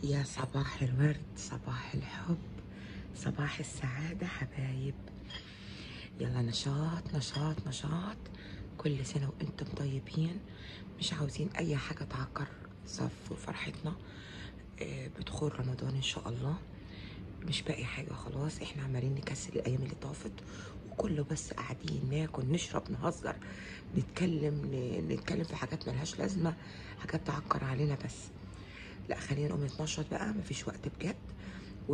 يا صباح الورد صباح الحب صباح السعادة حبايب يلا نشاط نشاط نشاط كل سنة وانتم طيبين مش عاوزين اي حاجة تعكر صف وفرحتنا آه، بدخول رمضان ان شاء الله مش باقي حاجة خلاص احنا عمالين نكسل الايام اللي طافت وكله بس قاعدين ناكل نشرب نهزر نتكلم ن- نتكلم في حاجات ملهاش لازمة حاجات تعكر علينا بس لا خلينا نقوم نتنشط بقى مفيش وقت بجد و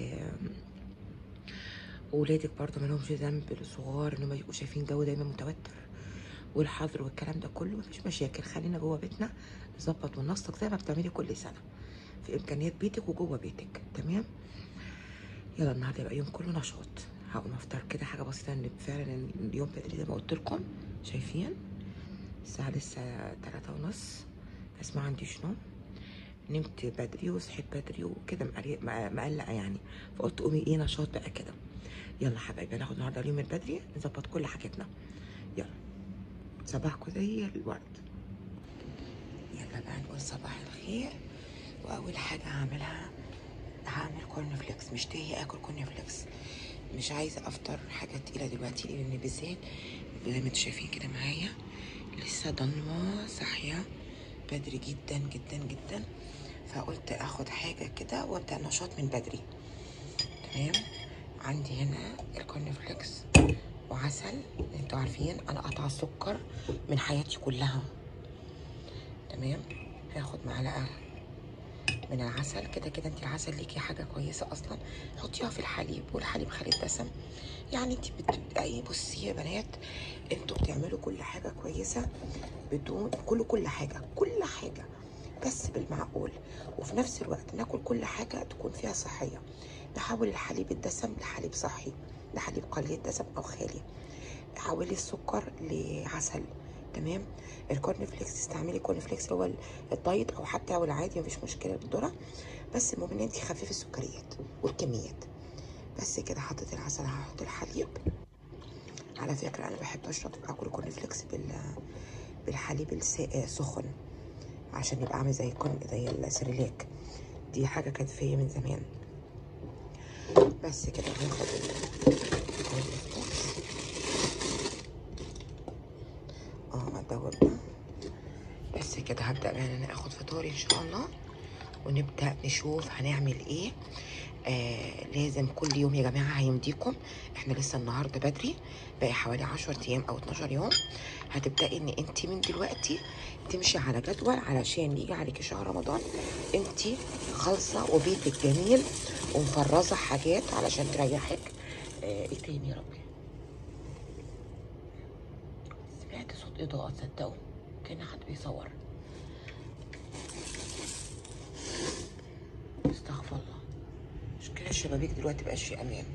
وولادك برضه مالهمش ذنب الصغار ان هم يبقوا شايفين جو دايما متوتر والحظر والكلام ده كله مفيش مشاكل خلينا جوه بيتنا نظبط وننسق زي ما بتعملي كل سنه في امكانيات بيتك وجوه بيتك تمام يلا النهارده يبقى يوم كله نشاط هقوم افطر كده حاجه بسيطه ان فعلا اليوم بدري زي ما قلت لكم شايفين الساعه لسه تلاتة ونص بس ما عنديش نوم نمت بدري وصحيت بدري وكده مقري- مق- مقلقه يعني فقلت قومي ايه نشاط بقى كده يلا حبايبي هناخد النهارده اليوم من بدري نظبط كل حاجتنا يلا صباحكم زي الورد يلا بقى نقول صباح الخير واول حاجه هعملها هعمل كورن فليكس مشتهي اكل كورن فليكس مش عايزه افطر حاجه تقيله دلوقتي لان بالذات زي ما انتوا شايفين كده معايا لسه ضنوة صاحيه بدري جدا جدا جدا فقلت اخد حاجه كده وابدا نشاط من بدري تمام عندي هنا الكورن فليكس وعسل انتوا عارفين انا قاطعه السكر من حياتي كلها تمام هاخد معلقه من العسل كده كده انت العسل ليكي حاجه كويسه اصلا حطيها في الحليب والحليب خالي الدسم يعني انت بتبقى بصي يا بنات انتوا بتعملوا كل حاجه كويسه بدون كل كل حاجه كل حاجه بس بالمعقول وفي نفس الوقت ناكل كل حاجه تكون فيها صحيه نحول الحليب الدسم لحليب صحي لحليب قليل الدسم او خالي حولي السكر لعسل تمام الكورن فليكس تستعملي كورن فليكس اللي هو الدايت او حتى او العادي مفيش مشكله بالذره بس المهم ان انت خففي السكريات والكميات بس كده حطيت العسل هحط الحليب على فكره انا بحب اشرب اكل كورن فليكس بال بالحليب الساقع سخن عشان يبقى عامل زي الكورن زي السريلاك دي حاجه كانت فيا من زمان بس كده هناخد الكورن فليكس اه ادور بقى بس كده هبدا بقى ان انا اخد فطاري ان شاء الله ونبدا نشوف هنعمل ايه آه لازم كل يوم يا جماعه هيمديكم احنا لسه النهارده بدري باقي حوالي 10 ايام او 12 يوم هتبداي ان انت من دلوقتي تمشي على جدول علشان يجي عليكي شهر رمضان انت خالصه وبيتك جميل ومفرزه حاجات علشان تريحك آه ايه تاني يا ربي سمعت صوت اضاءه تصدقوا كان حد بيصور استغفر الله مشكلة الشبابيك دلوقتي مبقاش في امان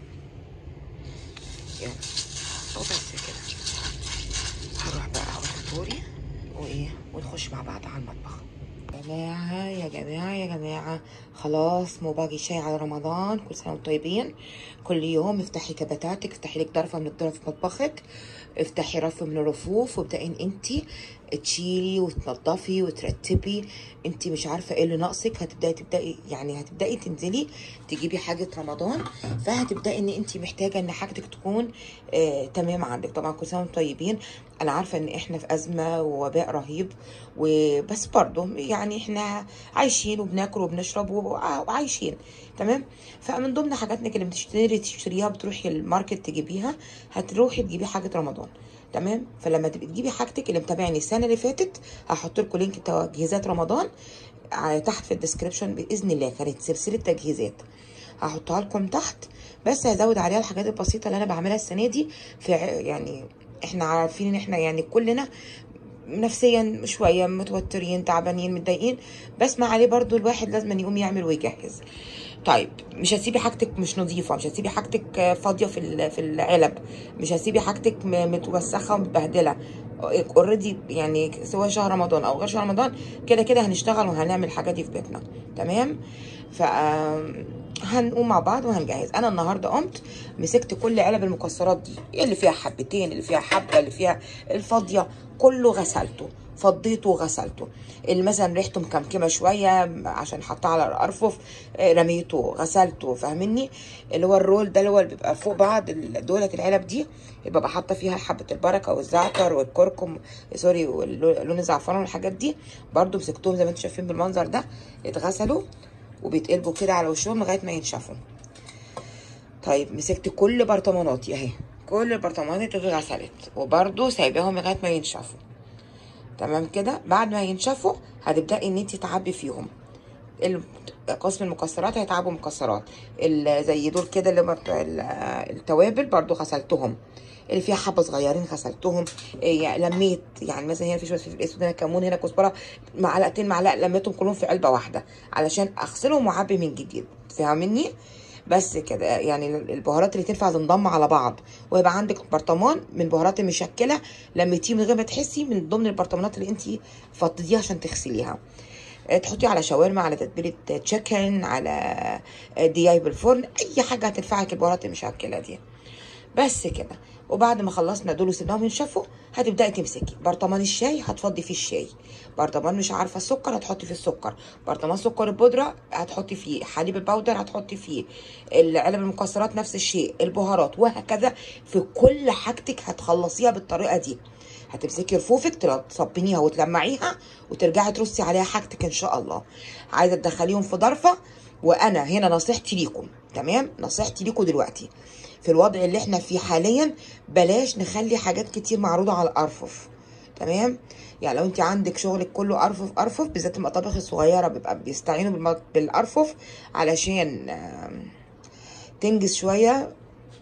يلا وبس كده هروح بقى اخد فطوري وايه ونخش مع بعض على المطبخ يا جماعة يا جماعة يا جماعة خلاص مو باقي شيء على رمضان كل سنة وانتم طيبين كل يوم افتحي كباتاتك افتحي لك ظرفة من الظرف في مطبخك افتحي رف من الرفوف وابدأي ان انت تشيلي وتنظفي وترتبي انت مش عارفة ايه اللي ناقصك هتبدأي تبدأي يعني هتبدأي تنزلي تجيبي حاجة رمضان فهتبدأي ان انت محتاجة ان حاجتك تكون آه تمام عندك طبعا كل سنة وانتم طيبين انا عارفة ان احنا في ازمة ووباء رهيب وبس برضه يعني احنا عايشين وبناكل وبنشرب وع- وعايشين تمام فمن ضمن حاجاتنا اللي بتشتري تشتريها بتروحي الماركت تجيبيها هتروحي تجيبي حاجة رمضان تمام فلما تبقي تجيبي حاجتك اللي متابعني السنه اللي فاتت هحط لكم لينك تجهيزات رمضان ع- تحت في الديسكربشن باذن الله كانت سلسله تجهيزات هحطها لكم تحت بس هزود عليها الحاجات البسيطه اللي انا بعملها السنه دي في ع- يعني احنا عارفين ان احنا يعني كلنا نفسيا شويه متوترين تعبانين متضايقين بس ما عليه برضو الواحد لازم يقوم يعمل ويجهز طيب مش هتسيبي حاجتك مش نظيفه مش هتسيبي حاجتك فاضيه في ال- في العلب مش هتسيبي حاجتك م- متوسخه ومتبهدله اوريدي يعني سواء شهر رمضان او غير شهر رمضان كده كده هنشتغل وهنعمل الحاجات دي في بيتنا تمام ف هنقوم مع بعض وهنجهز انا النهارده قمت مسكت كل علب المكسرات دي اللي فيها حبتين اللي فيها حبه اللي فيها الفاضيه كله غسلته فضيته وغسلته اللي مثلا ريحته مكمكمه شويه عشان حطها على الارفف آه، رميته غسلته فاهمني اللي هو الرول ده اللي هو اللي بيبقى فوق بعض ال- دولة العلب دي يبقى حاطه فيها حبه البركه والزعتر والكركم سوري واللون الزعفران والحاجات دي برضو مسكتهم زي ما انتم شايفين بالمنظر ده اتغسلوا وبيتقلبوا كده على وشهم لغايه ما ينشفوا طيب مسكت كل برطماناتي اهي كل البرطمانات اتغسلت وبرضو سايباهم لغايه ما ينشفوا تمام كده بعد ما ينشفوا هتبداي ان انت تعبي فيهم ال- قسم المكسرات هيتعبوا مكسرات ال- زي دول كده اللي برضو ال- التوابل برضو غسلتهم اللي فيها حبه صغيرين غسلتهم إيه لميت يعني مثلا هنا في شويه فلفل اسود هنا كمون هنا كزبره معلقتين معلقه لميتهم كلهم في علبه واحده علشان اغسلهم واعبي من جديد فاهمني بس كده يعني البهارات اللي تنفع تنضم على بعض ويبقى عندك برطمان من بهارات المشكله لميتيه من غير ما تحسي من ضمن البرطمانات اللي انت فضيتيها عشان تغسليها آه، تحطي على شاورما على تتبيله تشيكن على آه، دياي بالفرن اي حاجه هتنفعك البهارات المشكله دي بس كده وبعد ما خلصنا دول وسيبناهم ينشفوا هتبداي تمسكي برطمان الشاي هتفضي فيه الشاي برطمان مش عارفه السكر هتحطي فيه السكر برطمان سكر البودره هتحطي فيه حليب البودر هتحطي فيه العلب المكسرات نفس الشيء البهارات وهكذا في كل حاجتك هتخلصيها بالطريقه دي هتمسكي رفوفك تلا- تصبنيها وتلمعيها وترجعي ترصي عليها حاجتك ان شاء الله عايزه تدخليهم في ظرفه وانا هنا نصيحتي ليكم تمام نصيحتي ليكم دلوقتي في الوضع اللي احنا فيه حاليا بلاش نخلي حاجات كتير معروضه على الارفف تمام يعني لو انت عندك شغلك كله ارفف ارفف بالذات المطابخ الصغيره بيبقى بيستعينوا بالم- بالارفف علشان آم، تنجز شويه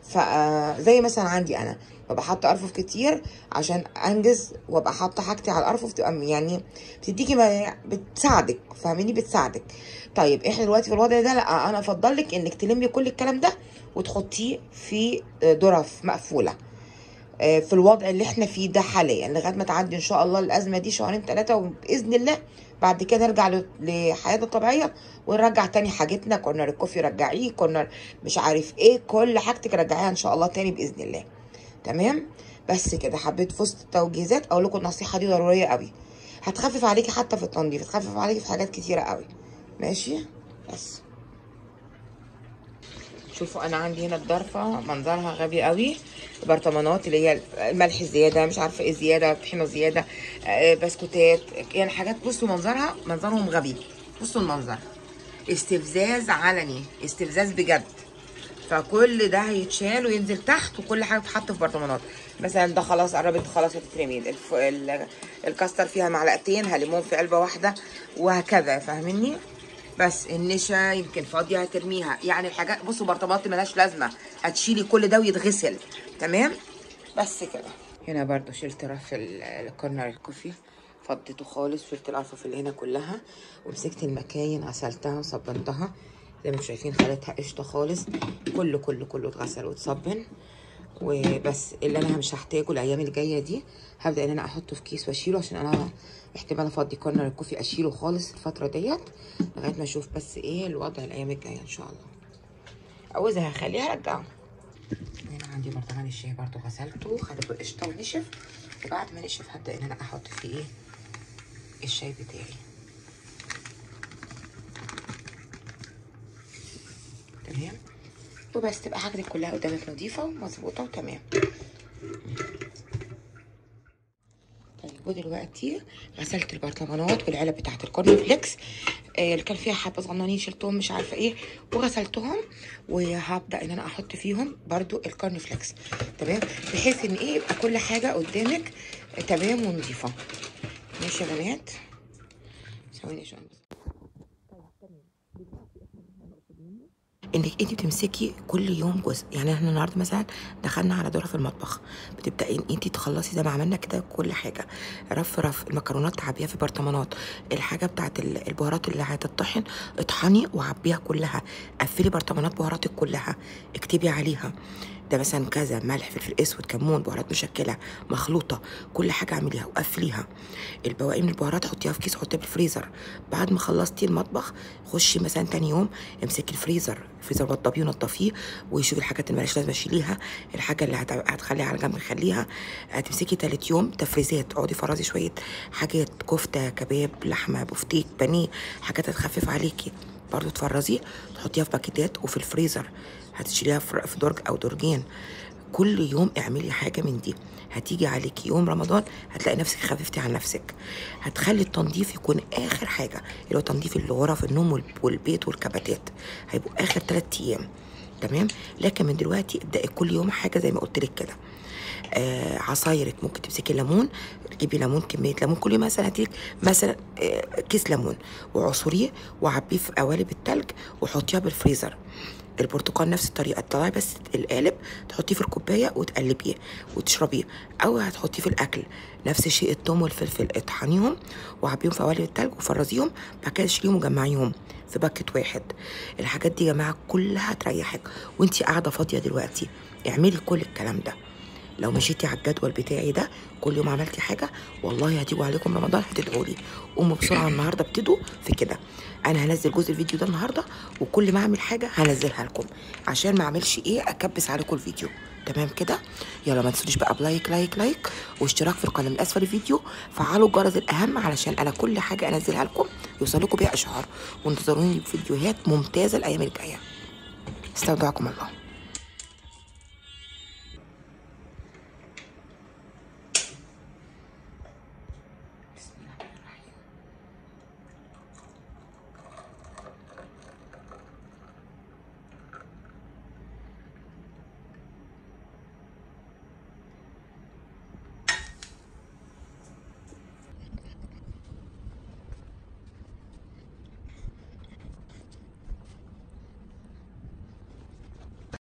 فزي مثلا عندي انا ببقى حاطه ارفف كتير عشان انجز وابقى حاطه حاجتي على الارفف تبقى يعني بتديكي ما بتساعدك فاهميني بتساعدك طيب احنا دلوقتي في الوضع ده لا انا افضل لك انك تلمي كل الكلام ده وتحطيه في درف مقفوله آه، في الوضع اللي احنا فيه ده حاليا لغايه ما تعدي ان شاء الله الازمه دي شهرين ثلاثه وباذن الله بعد كده نرجع ل- لحياتنا الطبيعيه ونرجع تاني حاجتنا كورنر الكوفي رجعيه كورنر مش عارف ايه كل حاجتك رجعيها ان شاء الله تاني باذن الله تمام بس كده حبيت في وسط التوجيهات اقول لكم النصيحه دي ضروريه قوي هتخفف عليكي حتى في التنظيف هتخفف عليكي في حاجات كتيره قوي ماشي بس شوفوا انا عندي هنا الضرفه منظرها غبي قوي برطمانات اللي هي الملح زياده مش عارفه ايه زياده طحينه زياده آه، بسكوتات يعني حاجات بصوا منظرها منظرهم غبي بصوا المنظر استفزاز علني استفزاز بجد فكل ده هيتشال وينزل تحت وكل حاجه تتحط في برطمانات مثلا ده خلاص قربت خلاص هتترمي الف... ال... الكاستر فيها معلقتين هلمهم في علبه واحده وهكذا فاهميني بس النشا يمكن فاضيه هترميها يعني الحاجات بصوا برطمانات ملهاش لازمه هتشيلي كل ده ويتغسل تمام بس كده هنا برضو شلت رف ال- الكورنر الكوفي فضيته خالص شلت الارفف اللي هنا كلها ومسكت المكاين غسلتها وصبنتها زي ما انتم شايفين خليتها قشطه خالص كله كله كله اتغسل وتصبن وبس اللي انا مش هحتاجه الايام الجايه دي هبدا ان انا احطه في كيس واشيله عشان انا احتمال افضي كورنر الكوفي اشيله خالص الفتره ديت لغايه ما اشوف بس ايه الوضع الايام الجايه ان شاء الله عاوزها هخليها ارجعه هنا عندي برطمان الشاي برضو غسلته خدته قشطه ونشف وبعد ما نشف هبدا ان انا احط فيه ايه الشاي بتاعي تمام وبس تبقى حاجتك كلها قدامك نظيفه ومظبوطه وتمام طيب ودلوقتي غسلت البرطمانات والعلب بتاعت الكورن فليكس آه، اللي كان فيها حبه صغننين شلتهم مش عارفه ايه وغسلتهم وهبدا ان انا احط فيهم برضو الكورن فليكس تمام بحيث ان ايه يبقى كل حاجه قدامك تمام ونظيفه ماشي يا بنات ثواني عشان بس انك انت بتمسكي كل يوم جزء يعني احنا النهارده مثلا دخلنا على دورة في المطبخ بتبداي ان انت تخلصي زي ما عملنا كده كل حاجه رف رف المكرونات تعبيها في برطمانات الحاجه بتاعت ال- البهارات اللي هتطحن اطحني وعبيها كلها قفلي برطمانات بهاراتك كلها اكتبي عليها ده مثلا كذا ملح فلفل اسود كمون بهارات مشكله مخلوطه كل حاجه اعمليها وقفليها البواقي من البهارات حطيها في كيس حطيها في الفريزر بعد ما خلصتي المطبخ خشي مثلا تاني يوم امسكي الفريزر الفريزر وضبيه ونضفيه وشوفي الحاجات اللي مالهاش لازمه شيليها الحاجه اللي هت- هتخليها على جنب خليها هتمسكي تالت يوم تفريزات اقعدي فرزي شويه حاجات كفته كباب لحمه بفتيك بانيه حاجات هتخفف عليكي برضو تفرزيه تحطيها في باكيتات وفي الفريزر هتشيليها في في درج او درجين كل يوم اعملي حاجه من دي هتيجي عليك يوم رمضان هتلاقي نفسك خففتي عن نفسك هتخلي التنظيف يكون اخر حاجه اللي هو تنظيف الغرف النوم وال- والبيت والكباتات هيبقوا اخر ثلاث ايام تمام لكن من دلوقتي ابدأي كل يوم حاجه زي ما قلت لك كده آه عصايرك ممكن تمسكي ليمون تجيبي ليمون كميه ليمون كل يوم مثلا هتيجي مثلا آه كيس ليمون وعصريه وعبيه في قوالب التلج وحطيها بالفريزر البرتقال نفس الطريقه تطلعي بس القالب تحطيه في الكوبايه وتقلبيه وتشربيه او هتحطيه في الاكل نفس الشيء الثوم والفلفل اطحنيهم وعبيهم في قوالب التلج وفرزيهم بعد كده شيليهم وجمعيهم في باكت واحد الحاجات دي يا جماعه كلها تريحك وانتي قاعده فاضيه دلوقتي اعملي كل الكلام ده لو مشيتي على الجدول بتاعي ده كل يوم عملتي حاجه والله هتيجوا عليكم رمضان هتدعوا لي قوموا بسرعه النهارده ابتدوا في كده انا هنزل جزء الفيديو ده النهارده وكل ما اعمل حاجه هنزلها لكم عشان ما اعملش ايه اكبس عليكم الفيديو تمام كده يلا ما تنسونيش بقى بلايك لايك لايك واشتراك في القناه من اسفل الفيديو فعلوا الجرس الاهم علشان انا كل حاجه انزلها لكم يوصل لكم بيها اشعار وانتظروني بفيديوهات ممتازه الايام الجايه استودعكم الله